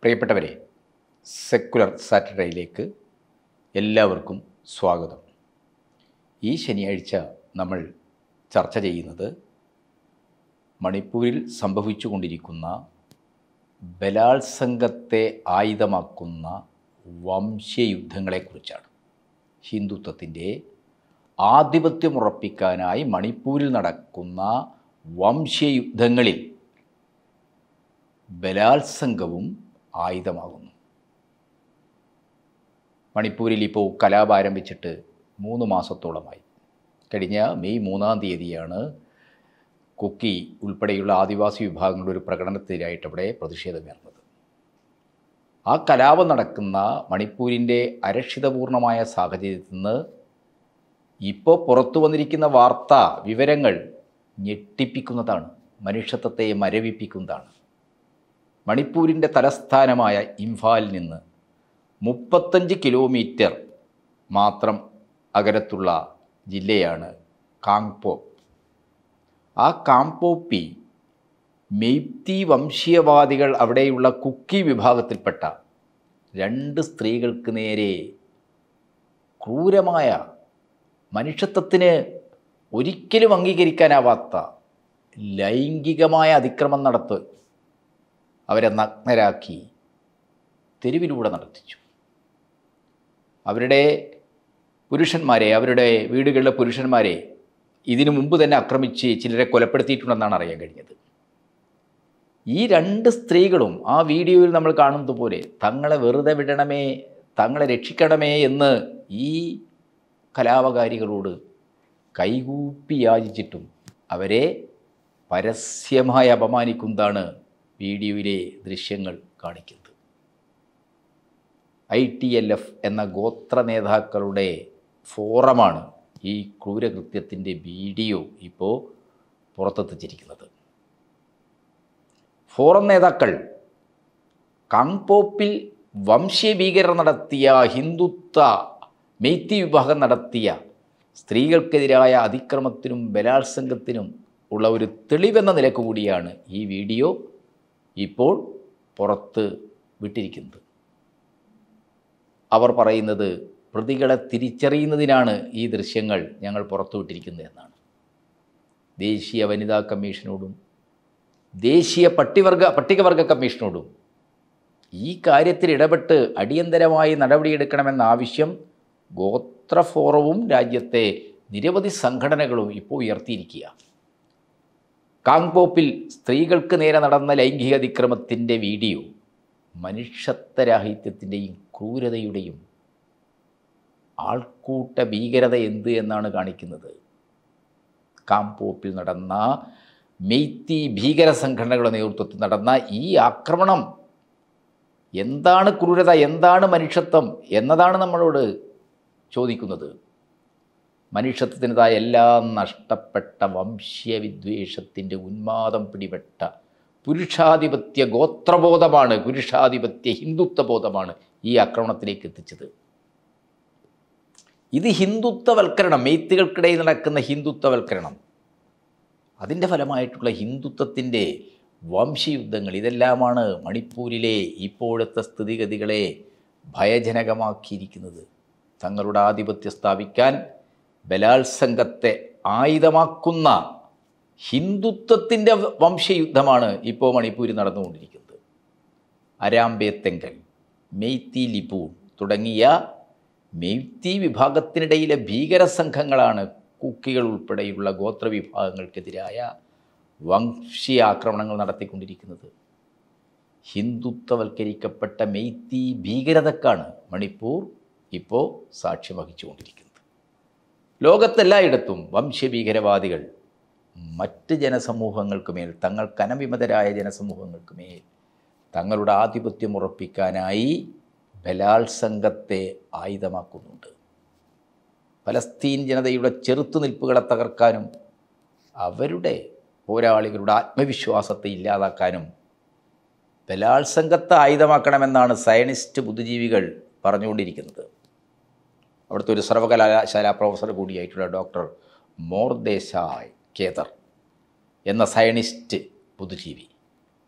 പ്രിയപ്പെട്ടവരെ സെക്കുലർ സാറ്റർഡേയിലേക്ക് എല്ലാവർക്കും സ്വാഗതം ഈ ശനിയാഴ്ച നമ്മൾ ചർച്ച ചെയ്യുന്നത് മണിപ്പൂരിൽ സംഭവിച്ചു കൊണ്ടിരിക്കുന്ന ബലാത്സംഗത്തെ ആയുധമാക്കുന്ന വംശയുദ്ധങ്ങളെക്കുറിച്ചാണ് ഹിന്ദുത്വത്തിൻ്റെ ആധിപത്യമുറപ്പിക്കാനായി മണിപ്പൂരിൽ നടക്കുന്ന വംശയുദ്ധങ്ങളിൽ ബലാത്സംഗവും ആയുധമാകുന്നു മണിപ്പൂരിൽ ഇപ്പോൾ കലാപം ആരംഭിച്ചിട്ട് മൂന്ന് മാസത്തോളമായി കഴിഞ്ഞ മെയ് മൂന്നാം തീയതിയാണ് കുക്കി ഉൾപ്പെടെയുള്ള ആദിവാസി വിഭാഗങ്ങളുടെ ഒരു പ്രകടനത്തിനായിട്ട് അവിടെ പ്രതിഷേധമുയർന്നത് ആ കലാപം നടക്കുന്ന മണിപ്പൂരിൻ്റെ അരക്ഷിതപൂർണമായ സാഹചര്യത്തിൽ നിന്ന് ഇപ്പോൾ പുറത്തു വന്നിരിക്കുന്ന വാർത്ത വിവരങ്ങൾ ഞെട്ടിപ്പിക്കുന്നതാണ് മനുഷ്യത്വത്തെ മരവിപ്പിക്കുന്നതാണ് മണിപ്പൂരിൻ്റെ തലസ്ഥാനമായ ഇംഫാലിൽ നിന്ന് മുപ്പത്തഞ്ച് കിലോമീറ്റർ മാത്രം അകലത്തുള്ള ജില്ലയാണ് കാങ്പോപ്പ് ആ കാംപോപ്പി മെയ്ത്തി വംശീയവാദികൾ അവിടെയുള്ള കുക്കി വിഭാഗത്തിൽപ്പെട്ട രണ്ട് സ്ത്രീകൾക്ക് നേരെ ക്രൂരമായ മനുഷ്യത്വത്തിന് ഒരിക്കലും അംഗീകരിക്കാനാവാത്ത ലൈംഗികമായ അതിക്രമം നടത്ത് അവരെ നഗ്നരാക്കി തെരുവിലൂടെ നടത്തിച്ചു അവരുടെ പുരുഷന്മാരെ അവരുടെ വീടുകളിലെ പുരുഷന്മാരെ ഇതിനു മുമ്പ് തന്നെ ആക്രമിച്ച് ചിലരെ കൊലപ്പെടുത്തിയിട്ടുണ്ടെന്നാണ് അറിയാൻ കഴിഞ്ഞത് ഈ രണ്ട് സ്ത്രീകളും ആ വീഡിയോയിൽ നമ്മൾ കാണുന്നത് പോലെ തങ്ങളെ വെറുതെ വിടണമേ തങ്ങളെ രക്ഷിക്കണമേ എന്ന് ഈ കലാപകാരികളോട് കൈകൂപ്പി യാചിച്ചിട്ടും അവരെ പരസ്യമായി അപമാനിക്കുന്നതാണ് വീഡിയോയിലെ ദൃശ്യങ്ങൾ കാണിക്കുന്നത് ഐ ടി എൽ എഫ് എന്ന ഗോത്ര നേതാക്കളുടെ ഫോറമാണ് ഈ ക്രൂരകൃത്യത്തിൻ്റെ വീഡിയോ ഇപ്പോൾ പുറത്തെത്തിച്ചിരിക്കുന്നത് ഫോറം നേതാക്കൾ കാങ്പോപ്പിൽ വംശീയ ഭീകരർ നടത്തിയ ഹിന്ദുത്വ മെയ്ത്തി വിഭാഗം നടത്തിയ സ്ത്രീകൾക്കെതിരായ അതിക്രമത്തിനും ബലാത്സംഗത്തിനും ഉള്ള ഒരു തെളിവെന്ന നിലക്ക് കൂടിയാണ് ഈ വീഡിയോ ഇപ്പോൾ പുറത്ത് വിട്ടിരിക്കുന്നത് അവർ പറയുന്നത് പ്രതികളെ തിരിച്ചറിയുന്നതിനാണ് ഈ ദൃശ്യങ്ങൾ ഞങ്ങൾ പുറത്തുവിട്ടിരിക്കുന്നത് എന്നാണ് ദേശീയ വനിതാ കമ്മീഷനോടും ദേശീയ പട്ടിവർഗ പട്ടികവർഗ കമ്മീഷനോടും ഈ കാര്യത്തിൽ ഇടപെട്ട് അടിയന്തരമായി നടപടിയെടുക്കണമെന്ന ആവശ്യം ഗോത്ര ഫോറവും രാജ്യത്തെ നിരവധി സംഘടനകളും ഇപ്പോൾ ഉയർത്തിയിരിക്കുക കാങ്പോപ്പിൽ സ്ത്രീകൾക്ക് നേരെ നടന്ന ലൈംഗിക അതിക്രമത്തിൻ്റെ വീഡിയോ മനുഷ്യത്വരാഹിത്യത്തിൻ്റെയും ക്രൂരതയുടെയും ആൾക്കൂട്ട ഭീകരത എന്ത് എന്നാണ് കാണിക്കുന്നത് കാംപോപ്പിൽ നടന്ന മെയ്ത്തി ഭീകര സംഘടനകളുടെ നേതൃത്വത്തിൽ നടന്ന ഈ ആക്രമണം എന്താണ് ക്രൂരത എന്താണ് മനുഷ്യത്വം എന്നതാണ് നമ്മളോട് ചോദിക്കുന്നത് മനുഷ്യത്വത്തിൻ്റെതായ എല്ലാം നഷ്ടപ്പെട്ട വംശീയവിദ്വേഷത്തിൻ്റെ ഉന്മാദം പിടിപെട്ട പുരുഷാധിപത്യ ഗോത്രബോധമാണ് പുരുഷാധിപത്യ ഹിന്ദുത്വബോധമാണ് ഈ ആക്രമണത്തിലേക്ക് എത്തിച്ചത് ഇത് ഹിന്ദുത്വവൽക്കരണം മെയ്ത്തുകൾക്കിടയിൽ നടക്കുന്ന ഹിന്ദുത്വവൽക്കരണം അതിൻ്റെ ഫലമായിട്ടുള്ള ഹിന്ദുത്വത്തിൻ്റെ വംശയുദ്ധങ്ങൾ ഇതെല്ലാമാണ് മണിപ്പൂരിലെ ഇപ്പോഴത്തെ സ്ഥിതിഗതികളെ ഭയജനകമാക്കിയിരിക്കുന്നത് തങ്ങളുടെ ആധിപത്യം സ്ഥാപിക്കാൻ ബലാത്സംഗത്തെ ആയുധമാക്കുന്ന ഹിന്ദുത്വത്തിൻ്റെ വംശയുദ്ധമാണ് ഇപ്പോൾ മണിപ്പൂരിൽ നടന്നുകൊണ്ടിരിക്കുന്നത് അരാംബേത്തെങ്കൽ മെയ്ത്തി ലിപൂൺ തുടങ്ങിയ മെയ്ത്തി വിഭാഗത്തിനിടയിലെ ഭീകര സംഘങ്ങളാണ് കുക്കികൾ ഉൾപ്പെടെയുള്ള ഗോത്രവിഭാഗങ്ങൾക്കെതിരായ വംശീയ ആക്രമണങ്ങൾ നടത്തിക്കൊണ്ടിരിക്കുന്നത് ഹിന്ദുത്വവൽക്കരിക്കപ്പെട്ട മെയ്ത്തി ഭീകരതക്കാണ് മണിപ്പൂർ ഇപ്പോൾ സാക്ഷ്യം വഹിച്ചുകൊണ്ടിരിക്കുന്നത് ലോകത്തെല്ലായിടത്തും വംശഭീകരവാദികൾ മറ്റ് ജനസമൂഹങ്ങൾക്ക് മേൽ തങ്ങൾക്ക് അനവിമതരായ ജനസമൂഹങ്ങൾക്ക് മേൽ തങ്ങളുടെ ആധിപത്യം ഉറപ്പിക്കാനായി ബലാത്സംഗത്തെ ആയുധമാക്കുന്നുണ്ട് ഫലസ്തീൻ ജനതയുടെ ചെറുത്തുനിൽപ്പുകളെ തകർക്കാനും അവരുടെ പോരാളികളുടെ ആത്മവിശ്വാസത്തെ ഇല്ലാതാക്കാനും ബലാത്സംഗത്തെ ആയുധമാക്കണമെന്നാണ് സയനിസ്റ്റ് ബുദ്ധിജീവികൾ പറഞ്ഞുകൊണ്ടിരിക്കുന്നത് അവിടുത്തെ ഒരു സർവകലാശാല പ്രൊഫസർ കൂടിയായിട്ടുള്ള ഡോക്ടർ മോർദേശായ് കേതർ എന്ന സയനിസ്റ്റ് ബുദ്ധിജീവി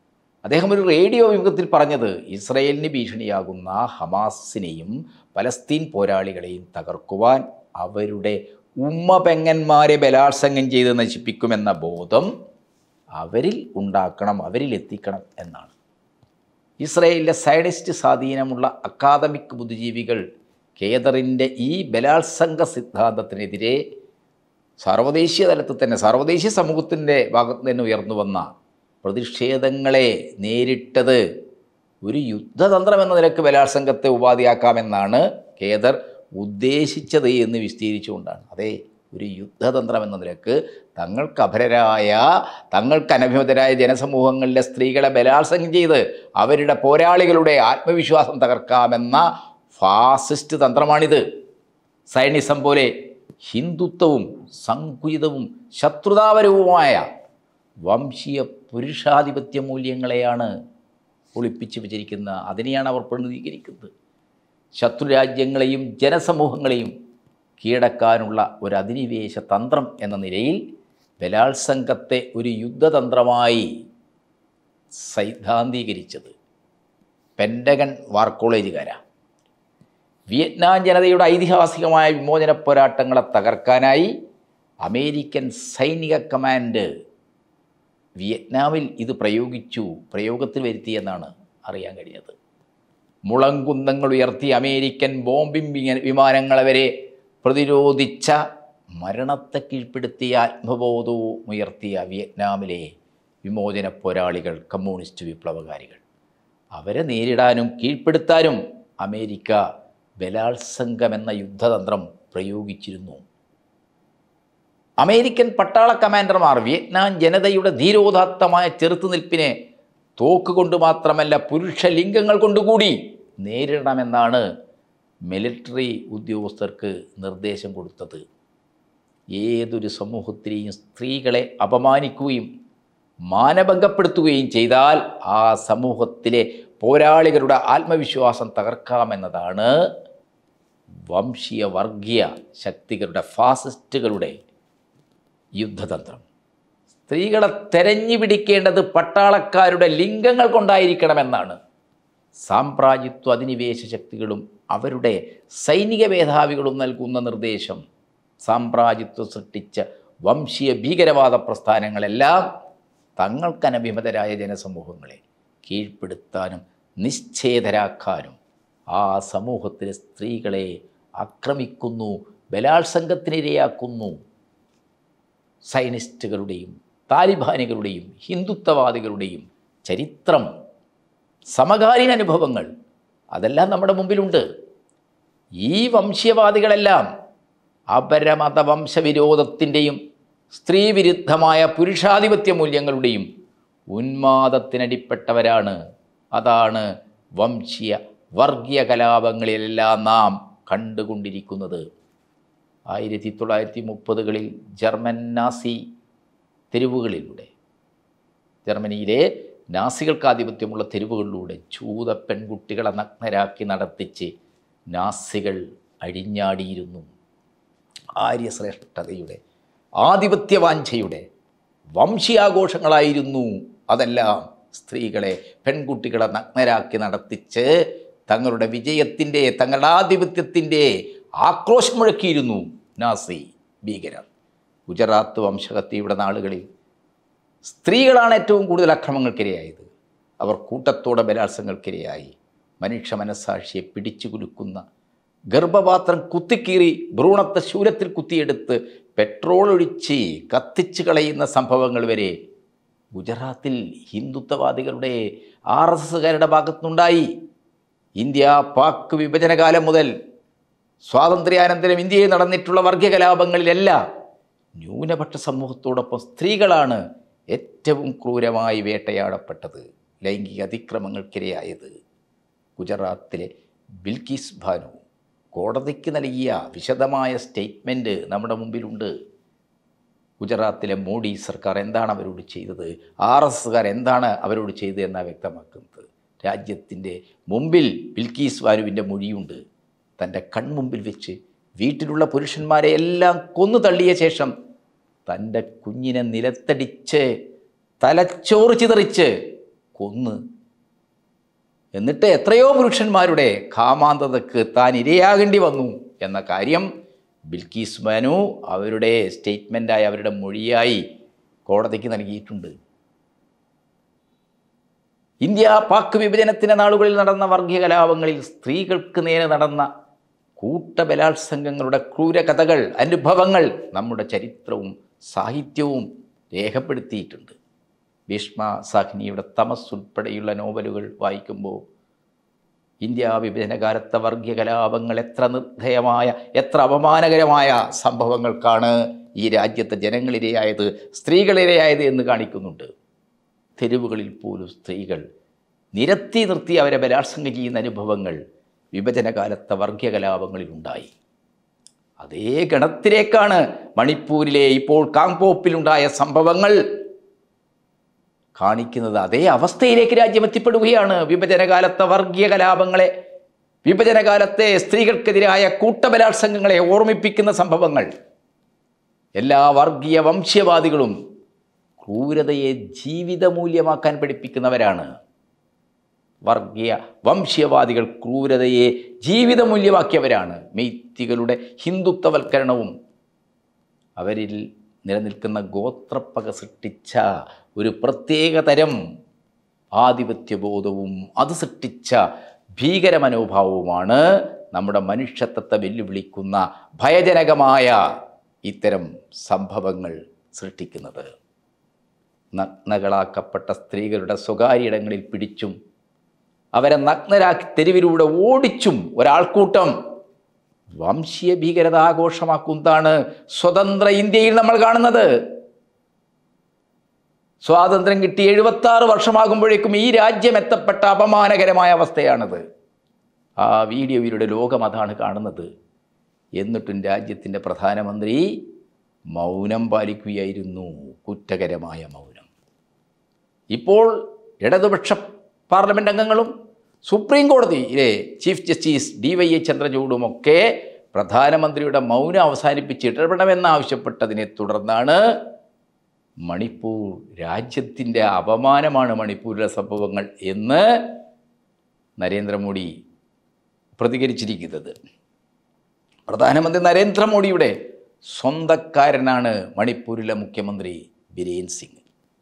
അദ്ദേഹം ഒരു റേഡിയോ വിമുഖത്തിൽ പറഞ്ഞത് ഇസ്രയേലിന് ഭീഷണിയാകുന്ന ഹമാസിനെയും പലസ്തീൻ പോരാളികളെയും തകർക്കുവാൻ അവരുടെ ഉമ്മ പെങ്ങന്മാരെ ബലാത്സംഗം ചെയ്ത് നശിപ്പിക്കുമെന്ന ബോധം അവരിൽ ഉണ്ടാക്കണം അവരിൽ എത്തിക്കണം എന്നാണ് ഇസ്രയേലിലെ സയനിസ്റ്റ് സ്വാധീനമുള്ള അക്കാദമിക് ബുദ്ധിജീവികൾ കേദറിൻ്റെ ഈ ബലാത്സംഗ സിദ്ധാന്തത്തിനെതിരെ സാർവദേശീയ തലത്തിൽ തന്നെ സാർവദേശീയ സമൂഹത്തിൻ്റെ ഭാഗത്ത് തന്നെ ഉയർന്നു വന്ന പ്രതിഷേധങ്ങളെ നേരിട്ടത് ഒരു യുദ്ധതന്ത്രം എന്ന നിലക്ക് ബലാത്സംഗത്തെ ഉപാധിയാക്കാമെന്നാണ് കേദർ ഉദ്ദേശിച്ചത് എന്ന് വിസ്തീരിച്ചുകൊണ്ടാണ് അതെ ഒരു യുദ്ധതന്ത്രം എന്ന നിലക്ക് തങ്ങൾക്ക് അപരരായ തങ്ങൾക്ക് അനഭിമതരായ ജനസമൂഹങ്ങളിലെ സ്ത്രീകളെ ബലാത്സംഗം ചെയ്ത് അവരുടെ പോരാളികളുടെ ആത്മവിശ്വാസം തകർക്കാമെന്ന ഫാസിസ്റ്റ് തന്ത്രമാണിത് സൈനിസം പോലെ ഹിന്ദുത്വവും സങ്കുചിതവും ശത്രുതാപരവുമായ വംശീയ പുരുഷാധിപത്യ മൂല്യങ്ങളെയാണ് ഒളിപ്പിച്ച് വിചരിക്കുന്ന അതിനെയാണ് അവർ പ്രതിനിധീകരിക്കുന്നത് ശത്രുരാജ്യങ്ങളെയും ജനസമൂഹങ്ങളെയും കീഴടക്കാനുള്ള ഒരു അധിനിവേശ തന്ത്രം എന്ന നിലയിൽ ബലാത്സംഗത്തെ ഒരു യുദ്ധതന്ത്രമായി സൈദ്ധാന്തീകരിച്ചത് പെൻഡഗൺ വാർ കോളേജുകാരാണ് വിയറ്റ്നാം ജനതയുടെ ഐതിഹാസികമായ വിമോചന പോരാട്ടങ്ങളെ തകർക്കാനായി അമേരിക്കൻ സൈനിക കമാൻഡ് വിയറ്റ്നാമിൽ ഇത് പ്രയോഗിച്ചു പ്രയോഗത്തിൽ വരുത്തിയെന്നാണ് അറിയാൻ കഴിഞ്ഞത് മുളങ്കുന്നങ്ങൾ ഉയർത്തി അമേരിക്കൻ ബോംബിംഗ് വിങ്ങ- വിമാനങ്ങളെ വരെ പ്രതിരോധിച്ച മരണത്തെ കീഴ്പ്പെടുത്തിയ ആത്മബോധവും ഉയർത്തിയ വിയറ്റ്നാമിലെ വിമോചന പോരാളികൾ കമ്മ്യൂണിസ്റ്റ് വിപ്ലവകാരികൾ അവരെ നേരിടാനും കീഴ്പ്പെടുത്താനും അമേരിക്ക ബലാത്സംഗം എന്ന യുദ്ധതന്ത്രം പ്രയോഗിച്ചിരുന്നു അമേരിക്കൻ പട്ടാള കമാൻഡർമാർ വിയറ്റ്നാം ജനതയുടെ ധീരോദാത്തമായ ചെറുത്തുനിൽപ്പിനെ തോക്കുകൊണ്ട് മാത്രമല്ല പുരുഷ ലിംഗങ്ങൾ കൊണ്ടുകൂടി നേരിടണമെന്നാണ് മിലിറ്ററി ഉദ്യോഗസ്ഥർക്ക് നിർദ്ദേശം കൊടുത്തത് ഏതൊരു സമൂഹത്തിലെയും സ്ത്രീകളെ അപമാനിക്കുകയും മാനഭംഗപ്പെടുത്തുകയും ചെയ്താൽ ആ സമൂഹത്തിലെ പോരാളികളുടെ ആത്മവിശ്വാസം തകർക്കാമെന്നതാണ് വംശീയ വർഗീയ ശക്തികളുടെ ഫാസിസ്റ്റുകളുടെ യുദ്ധതന്ത്രം സ്ത്രീകളെ തെരഞ്ഞു പിടിക്കേണ്ടത് പട്ടാളക്കാരുടെ ലിംഗങ്ങൾ കൊണ്ടായിരിക്കണമെന്നാണ് സാമ്രാജ്യത്വ അധിനിവേശ ശക്തികളും അവരുടെ സൈനിക മേധാവികളും നൽകുന്ന നിർദ്ദേശം സാമ്രാജ്യത്വം സൃഷ്ടിച്ച വംശീയ ഭീകരവാദ പ്രസ്ഥാനങ്ങളെല്ലാം തങ്ങൾക്കനഭിമതരായ ജനസമൂഹങ്ങളെ കീഴ്പ്പെടുത്താനും നിശ്ചേതരാക്കാനും ആ സമൂഹത്തിലെ സ്ത്രീകളെ ആക്രമിക്കുന്നു ബലാത്സംഗത്തിനിരയാക്കുന്നു സൈനിസ്റ്റുകളുടെയും താലിബാനികളുടെയും ഹിന്ദുത്വവാദികളുടെയും ചരിത്രം സമകാലീന അനുഭവങ്ങൾ അതെല്ലാം നമ്മുടെ മുമ്പിലുണ്ട് ഈ വംശീയവാദികളെല്ലാം അപരമത വംശവിരോധത്തിൻ്റെയും സ്ത്രീവിരുദ്ധമായ പുരുഷാധിപത്യ മൂല്യങ്ങളുടെയും ഉന്മാദത്തിനടിപ്പെട്ടവരാണ് അതാണ് വംശീയ വർഗീയ കലാപങ്ങളിലെല്ലാം നാം കണ്ടുകൊണ്ടിരിക്കുന്നത് ആയിരത്തി തൊള്ളായിരത്തി മുപ്പതുകളിൽ ജർമ്മൻ നാസി തെരുവുകളിലൂടെ ജർമ്മനിയിലെ നാസികൾക്ക് ആധിപത്യമുള്ള തെരുവുകളിലൂടെ ചൂത പെൺകുട്ടികളെ നഗ്നരാക്കി നടത്തിച്ച് നാസികൾ അഴിഞ്ഞാടിയിരുന്നു ആര്യശ്രേഷ്ഠതയുടെ ആധിപത്യവാഞ്ചയുടെ വംശീയാഘോഷങ്ങളായിരുന്നു അതെല്ലാം സ്ത്രീകളെ പെൺകുട്ടികളെ നഗ്നരാക്കി നടത്തിച്ച് തങ്ങളുടെ വിജയത്തിൻ്റെ തങ്ങളുടെ ആധിപത്യത്തിൻ്റെ ആക്രോശം മുഴക്കിയിരുന്നു നാസി ഭീകരർ ഗുജറാത്ത് വംശഹത്യയുടെ നാളുകളിൽ സ്ത്രീകളാണ് ഏറ്റവും കൂടുതൽ അക്രമങ്ങൾക്കിരയായത് അവർ കൂട്ടത്തോടെ ബലാത്സംഗങ്ങൾക്കിരയായി മനുഷ്യ മനസ്സാക്ഷിയെ പിടിച്ചു കുലുക്കുന്ന ഗർഭപാത്രം കുത്തിക്കീറി ഭ്രൂണത്തെ ശൂലത്തിൽ കുത്തിയെടുത്ത് പെട്രോൾ ഒഴിച്ച് കത്തിച്ചു കളയുന്ന സംഭവങ്ങൾ വരെ ഗുജറാത്തിൽ ഹിന്ദുത്വവാദികളുടെ ആർ എസ് എസുകാരുടെ ഭാഗത്തുനിന്നുണ്ടായി ഇന്ത്യ പാക് വിഭജനകാലം മുതൽ സ്വാതന്ത്ര്യാനന്തരം ഇന്ത്യയിൽ നടന്നിട്ടുള്ള വർഗീയ കലാപങ്ങളിലെല്ലാം ന്യൂനപക്ഷ സമൂഹത്തോടൊപ്പം സ്ത്രീകളാണ് ഏറ്റവും ക്രൂരമായി വേട്ടയാടപ്പെട്ടത് ലൈംഗിക അതിക്രമങ്ങൾക്കിരയായത് ഗുജറാത്തിലെ ബിൽക്കിസ് ഭാനു കോടതിക്ക് നൽകിയ വിശദമായ സ്റ്റേറ്റ്മെൻറ്റ് നമ്മുടെ മുമ്പിലുണ്ട് ഗുജറാത്തിലെ മോഡി സർക്കാർ എന്താണ് അവരോട് ചെയ്തത് ആർ എസ് എസ്സുകാർ എന്താണ് അവരോട് ചെയ്തത് എന്നാണ് വ്യക്തമാക്കുന്നത് രാജ്യത്തിൻ്റെ മുമ്പിൽ ബിൽക്കീസ് ബാനുവിൻ്റെ മൊഴിയുണ്ട് തൻ്റെ കൺമുമ്പിൽ വെച്ച് വീട്ടിലുള്ള പുരുഷന്മാരെ എല്ലാം കൊന്നു തള്ളിയ ശേഷം തൻ്റെ കുഞ്ഞിനെ നിലത്തടിച്ച് തലച്ചോറ് ചിതറിച്ച് കൊന്ന് എന്നിട്ട് എത്രയോ പുരുഷന്മാരുടെ കാമാന്തതക്ക് താൻ ഇരയാകേണ്ടി വന്നു എന്ന കാര്യം ബിൽക്കീസ് മനു അവരുടെ സ്റ്റേറ്റ്മെൻറ്റായി അവരുടെ മൊഴിയായി കോടതിക്ക് നൽകിയിട്ടുണ്ട് ഇന്ത്യ പാക് വിഭജനത്തിൻ്റെ നാളുകളിൽ നടന്ന വർഗീയ കലാപങ്ങളിൽ സ്ത്രീകൾക്ക് നേരെ നടന്ന കൂട്ടബലാത്സംഗങ്ങളുടെ ക്രൂരകഥകൾ അനുഭവങ്ങൾ നമ്മുടെ ചരിത്രവും സാഹിത്യവും രേഖപ്പെടുത്തിയിട്ടുണ്ട് ഭീഷ്മ സാഹ്നിയുടെ തമസ് ഉൾപ്പെടെയുള്ള നോവലുകൾ വായിക്കുമ്പോൾ ഇന്ത്യ വിഭജനകാലത്തെ വർഗീയ കലാപങ്ങൾ എത്ര നിർദ്ധയമായ എത്ര അപമാനകരമായ സംഭവങ്ങൾക്കാണ് ഈ രാജ്യത്തെ ജനങ്ങളിരയായത് സ്ത്രീകളിരയായത് എന്ന് കാണിക്കുന്നുണ്ട് തെരുവുകളിൽ പോലും സ്ത്രീകൾ നിരത്തി നിർത്തി അവരെ ബലാത്സംഗം ചെയ്യുന്ന അനുഭവങ്ങൾ വിഭജനകാലത്തെ വർഗീയ കലാപങ്ങളിലുണ്ടായി അതേ ഗണത്തിലേക്കാണ് മണിപ്പൂരിലെ ഇപ്പോൾ കാങ്പോപ്പിലുണ്ടായ സംഭവങ്ങൾ കാണിക്കുന്നത് അതേ അവസ്ഥയിലേക്ക് രാജ്യം എത്തിപ്പെടുകയാണ് വിഭജനകാലത്തെ വർഗീയ കലാപങ്ങളെ വിഭജനകാലത്തെ സ്ത്രീകൾക്കെതിരായ കൂട്ടബലാത്സംഗങ്ങളെ ഓർമ്മിപ്പിക്കുന്ന സംഭവങ്ങൾ എല്ലാ വർഗീയ വംശ്യവാദികളും ക്രൂരതയെ ജീവിതമൂല്യമാക്കാൻ പഠിപ്പിക്കുന്നവരാണ് വർഗീയ വംശ്യവാദികൾ ക്രൂരതയെ ജീവിതമൂല്യമാക്കിയവരാണ് മെയ്ത്തികളുടെ ഹിന്ദുത്വവൽക്കരണവും അവരിൽ നിലനിൽക്കുന്ന ഗോത്രപ്പക സൃഷ്ടിച്ച ഒരു പ്രത്യേക തരം ആധിപത്യബോധവും അത് സൃഷ്ടിച്ച ഭീകര മനോഭാവവുമാണ് നമ്മുടെ മനുഷ്യത്വത്തെ വെല്ലുവിളിക്കുന്ന ഭയജനകമായ ഇത്തരം സംഭവങ്ങൾ സൃഷ്ടിക്കുന്നത് നഗ്നകളാക്കപ്പെട്ട സ്ത്രീകളുടെ സ്വകാര്യ ഇടങ്ങളിൽ പിടിച്ചും അവരെ നഗ്നരാക്കി തെരുവിലൂടെ ഓടിച്ചും ഒരാൾക്കൂട്ടം വംശീയ ഭീകരത ആഘോഷമാക്കുന്നതാണ് സ്വതന്ത്ര ഇന്ത്യയിൽ നമ്മൾ കാണുന്നത് സ്വാതന്ത്ര്യം കിട്ടി എഴുപത്തി ആറ് വർഷമാകുമ്പോഴേക്കും ഈ രാജ്യം എത്തപ്പെട്ട അപമാനകരമായ അവസ്ഥയാണത് ആ വീഡിയോയിലൂടെ ലോകം അതാണ് കാണുന്നത് എന്നിട്ടും രാജ്യത്തിൻ്റെ പ്രധാനമന്ത്രി മൗനം പാലിക്കുകയായിരുന്നു കുറ്റകരമായ മൗനം ഇപ്പോൾ ഇടതുപക്ഷ പാർലമെൻറ്റ് അംഗങ്ങളും സുപ്രീം കോടതിയിലെ ചീഫ് ജസ്റ്റിസ് ഡി വൈ എ ചന്ദ്രചൂഡുമൊക്കെ പ്രധാനമന്ത്രിയുടെ മൗനം അവസാനിപ്പിച്ച് ഇടപെടണമെന്നാവശ്യപ്പെട്ടതിനെ തുടർന്നാണ് മണിപ്പൂർ രാജ്യത്തിൻ്റെ അപമാനമാണ് മണിപ്പൂരിലെ സംഭവങ്ങൾ എന്ന് നരേന്ദ്രമോദി പ്രതികരിച്ചിരിക്കുന്നത് പ്രധാനമന്ത്രി നരേന്ദ്രമോദിയുടെ സ്വന്തക്കാരനാണ് മണിപ്പൂരിലെ മുഖ്യമന്ത്രി ബിരേൻ സിംഗ്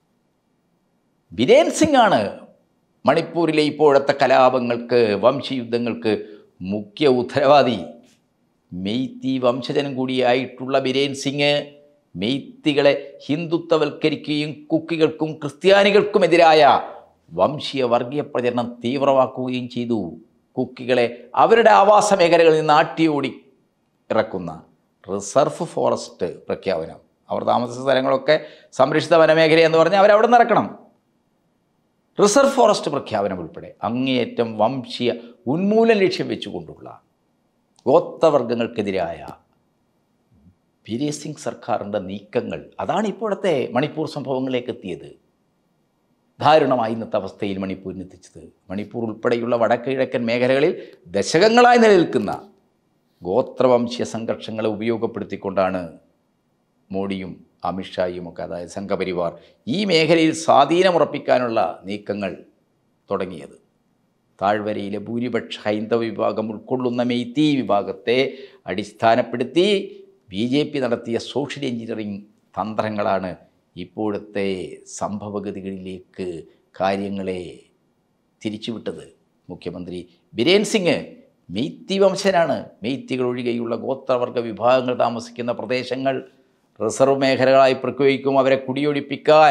ബിരേൻ സിംഗ് ആണ് മണിപ്പൂരിലെ ഇപ്പോഴത്തെ കലാപങ്ങൾക്ക് വംശയുദ്ധങ്ങൾക്ക് മുഖ്യ ഉത്തരവാദി മെയ്ത്തി വംശജനം കൂടിയായിട്ടുള്ള ബിരേൻ സിംഗ് മെയ്ത്തികളെ ഹിന്ദുത്വവൽക്കരിക്കുകയും കുക്കികൾക്കും ക്രിസ്ത്യാനികൾക്കുമെതിരായ വംശീയ വർഗീയ പ്രചരണം തീവ്രമാക്കുകയും ചെയ്തു കുക്കികളെ അവരുടെ ആവാസ മേഖലകളിൽ നിന്ന് ആട്ടിയോടി ഇറക്കുന്ന റിസർവ് ഫോറസ്റ്റ് പ്രഖ്യാപനം അവർ താമസിച്ച സ്ഥലങ്ങളൊക്കെ സംരക്ഷിത വനമേഖല എന്ന് പറഞ്ഞാൽ അവരവിടെ നിന്ന് ഇറക്കണം റിസർവ് ഫോറസ്റ്റ് പ്രഖ്യാപനം ഉൾപ്പെടെ അങ്ങേയറ്റം വംശീയ ഉന്മൂലനം ലക്ഷ്യം വെച്ചുകൊണ്ടുള്ള ഗോത്രവർഗങ്ങൾക്കെതിരായ ബിരേ സിംഗ് സർക്കാരിൻ്റെ നീക്കങ്ങൾ അതാണ് ഇപ്പോഴത്തെ മണിപ്പൂർ സംഭവങ്ങളിലേക്ക് എത്തിയത് ദാരുണമായി ഇന്നത്തെ അവസ്ഥയിൽ മണിപ്പൂരിന് എത്തിച്ചത് മണിപ്പൂർ ഉൾപ്പെടെയുള്ള വടക്ക് കിഴക്കൻ മേഖലകളിൽ ദശകങ്ങളായി നിലനിൽക്കുന്ന ഗോത്രവംശീയ സംഘർഷങ്ങളെ ഉപയോഗപ്പെടുത്തിക്കൊണ്ടാണ് മോഡിയും അമിത്ഷായും ഒക്കെ അതായത് സംഘപരിവാർ ഈ മേഖലയിൽ സ്വാധീനമുറപ്പിക്കാനുള്ള നീക്കങ്ങൾ തുടങ്ങിയത് താഴ്വരയിലെ ഭൂരിപക്ഷ ഹൈന്ദവ വിഭാഗം ഉൾക്കൊള്ളുന്ന മെയ്ത്തി വിഭാഗത്തെ അടിസ്ഥാനപ്പെടുത്തി ബി ജെ പി നടത്തിയ സോഷ്യൽ എഞ്ചിനീയറിംഗ് തന്ത്രങ്ങളാണ് ഇപ്പോഴത്തെ സംഭവഗതികളിലേക്ക് കാര്യങ്ങളെ തിരിച്ചുവിട്ടത് മുഖ്യമന്ത്രി ബിരേൻ സിംഗ് മെയ്ത്തി വംശനാണ് മെയ്ത്തികൾ ഒഴികെയുള്ള ഗോത്രവർഗ വിഭാഗങ്ങൾ താമസിക്കുന്ന പ്രദേശങ്ങൾ റിസർവ് മേഖലകളായി പ്രഖ്യാപിക്കും അവരെ കുടിയൊഴിപ്പിക്കാൻ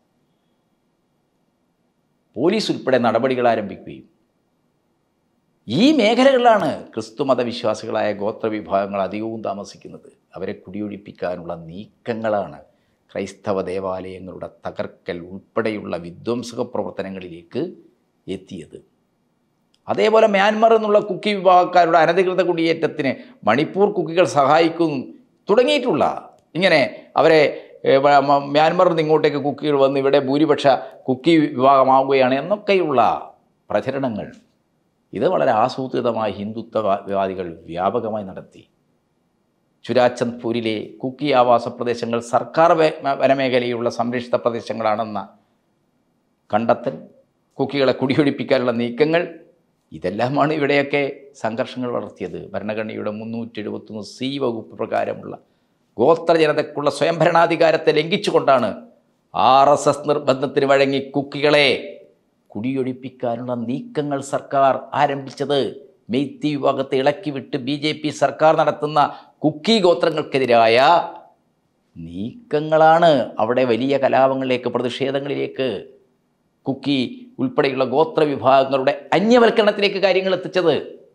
പോലീസ് ഉൾപ്പെടെ നടപടികൾ ആരംഭിക്കുകയും ഈ മേഖലകളിലാണ് ക്രിസ്തു മതവിശ്വാസികളായ ഗോത്രവിഭാഗങ്ങൾ അധികവും താമസിക്കുന്നത് അവരെ കുടിയൊഴിപ്പിക്കാനുള്ള നീക്കങ്ങളാണ് ക്രൈസ്തവ ദേവാലയങ്ങളുടെ തകർക്കൽ ഉൾപ്പെടെയുള്ള വിധ്വംസക പ്രവർത്തനങ്ങളിലേക്ക് എത്തിയത് അതേപോലെ മ്യാൻമർ എന്നുള്ള കുക്കി വിഭാഗക്കാരുടെ അനധികൃത കുടിയേറ്റത്തിന് മണിപ്പൂർ കുക്കികൾ സഹായിക്കും തുടങ്ങിയിട്ടുള്ള ഇങ്ങനെ അവരെ ഏ, വ- മ- മ്യാൻമറിൽ നിന്ന് ഇങ്ങോട്ടേക്ക് കുക്കികൾ വന്ന് ഇവിടെ ഭൂരിപക്ഷ കുക്കി വിഭാഗമാവുകയാണ് എന്നൊക്കെയുള്ള പ്രചരണങ്ങൾ ഇത് വളരെ ആസൂത്രിതമായി ഹിന്ദുത്വവാദികൾ വ്യാപകമായി നടത്തി ചുരാചന്ദ്പൂരിലെ കുക്കി ആവാസ പ്രദേശങ്ങൾ സർക്കാർ വേ- വനമേഖലയിലുള്ള സംരക്ഷിത പ്രദേശങ്ങളാണെന്ന കണ്ടെത്തൽ കുക്കികളെ കുടിയൊഴിപ്പിക്കാനുള്ള നീക്കങ്ങൾ ഇതെല്ലാമാണ് ഇവിടെയൊക്കെ സംഘർഷങ്ങൾ വളർത്തിയത് ഭരണഘടനയുടെ മുന്നൂറ്റി എഴുപത്തൊന്ന് സി വകുപ്പ് പ്രകാരമുള്ള ഗോത്ര ജനതയ്ക്കുള്ള സ്വയംഭരണാധികാരത്തെ ലംഘിച്ചുകൊണ്ടാണ് ആർ എസ് എസ് നിർബന്ധത്തിന് വഴങ്ങി കുക്കികളെ കുടിയൊഴിപ്പിക്കാനുള്ള നീക്കങ്ങൾ സർക്കാർ ആരംഭിച്ചത് മെയ്ത്തി വിഭാഗത്തെ ഇളക്കി വിട്ട് ബി ജെ പി സർക്കാർ നടത്തുന്ന കുക്കി ഗോത്രങ്ങൾക്കെതിരായ നീക്കങ്ങളാണ് അവിടെ വലിയ കലാപങ്ങളിലേക്ക് പ്രതിഷേധങ്ങളിലേക്ക് കുക്കി ഉൾപ്പെടെയുള്ള ഗോത്ര വിഭാഗങ്ങളുടെ അന്യവൽക്കരണത്തിലേക്ക് കാര്യങ്ങൾ എത്തിച്ചത്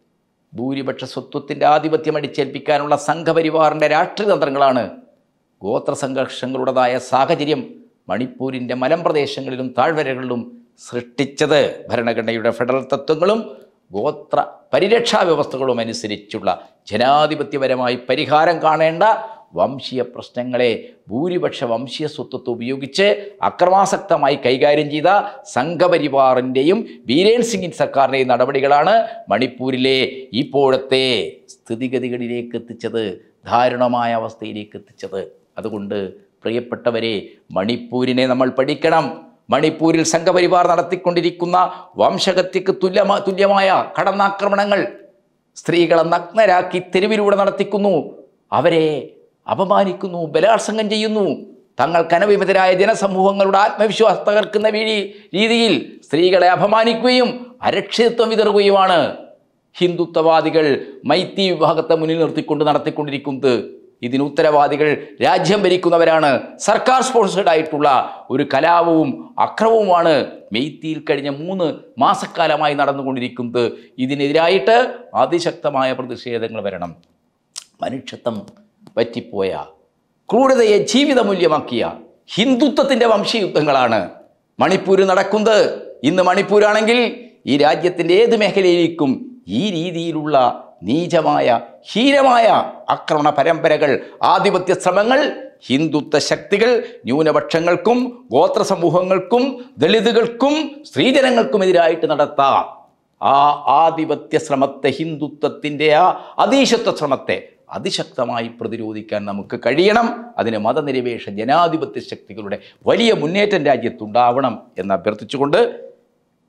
ഭൂരിപക്ഷ സ്വത്വത്തിൻ്റെ ആധിപത്യം അടിച്ചേൽപ്പിക്കാനുള്ള സംഘപരിവാറിൻ്റെ രാഷ്ട്രീയ തന്ത്രങ്ങളാണ് ഗോത്ര സംഘർഷങ്ങളുടേതായ സാഹചര്യം മണിപ്പൂരിൻ്റെ മലമ്പ്രദേശങ്ങളിലും താഴ്വരകളിലും സൃഷ്ടിച്ചത് ഭരണഘടനയുടെ ഫെഡറൽ തത്വങ്ങളും ഗോത്ര പരിരക്ഷാ വ്യവസ്ഥകളും അനുസരിച്ചുള്ള ജനാധിപത്യപരമായി പരിഹാരം കാണേണ്ട വംശീയ പ്രശ്നങ്ങളെ ഭൂരിപക്ഷ വംശീയ സ്വത്വത്തെ ഉപയോഗിച്ച് അക്രമാസക്തമായി കൈകാര്യം ചെയ്ത സംഘപരിവാറിൻ്റെയും ബീരേൻ സിംഗിൻ സർക്കാരിൻ്റെയും നടപടികളാണ് മണിപ്പൂരിലെ ഇപ്പോഴത്തെ സ്ഥിതിഗതികളിലേക്ക് എത്തിച്ചത് ദാരുണമായ അവസ്ഥയിലേക്ക് എത്തിച്ചത് അതുകൊണ്ട് പ്രിയപ്പെട്ടവരെ മണിപ്പൂരിനെ നമ്മൾ പഠിക്കണം മണിപ്പൂരിൽ സംഘപരിവാർ നടത്തിക്കൊണ്ടിരിക്കുന്ന വംശഹത്യക്ക് തുല്യമാ തുല്യമായ കടന്നാക്രമണങ്ങൾ സ്ത്രീകളെ നഗ്നരാക്കി തെരുവിലൂടെ നടത്തിക്കുന്നു അവരെ അപമാനിക്കുന്നു ബലാത്സംഗം ചെയ്യുന്നു തങ്ങൾക്ക് അനവിമതരായ ജനസമൂഹങ്ങളുടെ ആത്മവിശ്വാസം തകർക്കുന്ന വീഴി രീതിയിൽ സ്ത്രീകളെ അപമാനിക്കുകയും അരക്ഷിതത്വം വിതറുകയുമാണ് ഹിന്ദുത്വവാദികൾ മൈത്തി വിഭാഗത്തെ മുന്നിൽ നിർത്തിക്കൊണ്ട് നടത്തിക്കൊണ്ടിരിക്കുന്നത് ഇതിന് ഉത്തരവാദികൾ രാജ്യം ഭരിക്കുന്നവരാണ് സർക്കാർ സ്പോൺസേഡ് ആയിട്ടുള്ള ഒരു കലാപവും അക്രമവുമാണ് മെയ്ത്തിയിൽ കഴിഞ്ഞ മൂന്ന് മാസക്കാലമായി നടന്നുകൊണ്ടിരിക്കുന്നത് ഇതിനെതിരായിട്ട് അതിശക്തമായ പ്രതിഷേധങ്ങൾ വരണം മനുഷ്യത്വം പറ്റിപ്പോയ ക്രൂരതയെ ജീവിതമൂല്യമാക്കിയ ഹിന്ദുത്വത്തിൻ്റെ വംശയുദ്ധങ്ങളാണ് മണിപ്പൂര് നടക്കുന്നത് ഇന്ന് മണിപ്പൂരാണെങ്കിൽ ഈ രാജ്യത്തിൻ്റെ ഏത് മേഖലയിലേക്കും ഈ രീതിയിലുള്ള നീചമായ ഹീനമായ ആക്രമണ പരമ്പരകൾ ആധിപത്യ ശ്രമങ്ങൾ ഹിന്ദുത്വ ശക്തികൾ ന്യൂനപക്ഷങ്ങൾക്കും ഗോത്ര സമൂഹങ്ങൾക്കും ദളിതുകൾക്കും സ്ത്രീജനങ്ങൾക്കുമെതിരായിട്ട് നടത്താം ആ ആധിപത്യ ശ്രമത്തെ ഹിന്ദുത്വത്തിൻ്റെ ആ അതീശത്വ ശ്രമത്തെ അതിശക്തമായി പ്രതിരോധിക്കാൻ നമുക്ക് കഴിയണം അതിന് മതനിരപേക്ഷ ജനാധിപത്യ ശക്തികളുടെ വലിയ മുന്നേറ്റം രാജ്യത്തുണ്ടാവണം എന്ന് അഭ്യർത്ഥിച്ചുകൊണ്ട്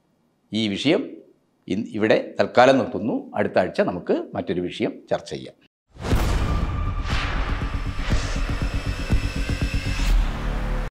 ഈ വിഷയം ഇൻ- ഇവിടെ തൽക്കാലം നിർത്തുന്നു അടുത്ത ആഴ്ച നമുക്ക് മറ്റൊരു വിഷയം ചർച്ച ചെയ്യാം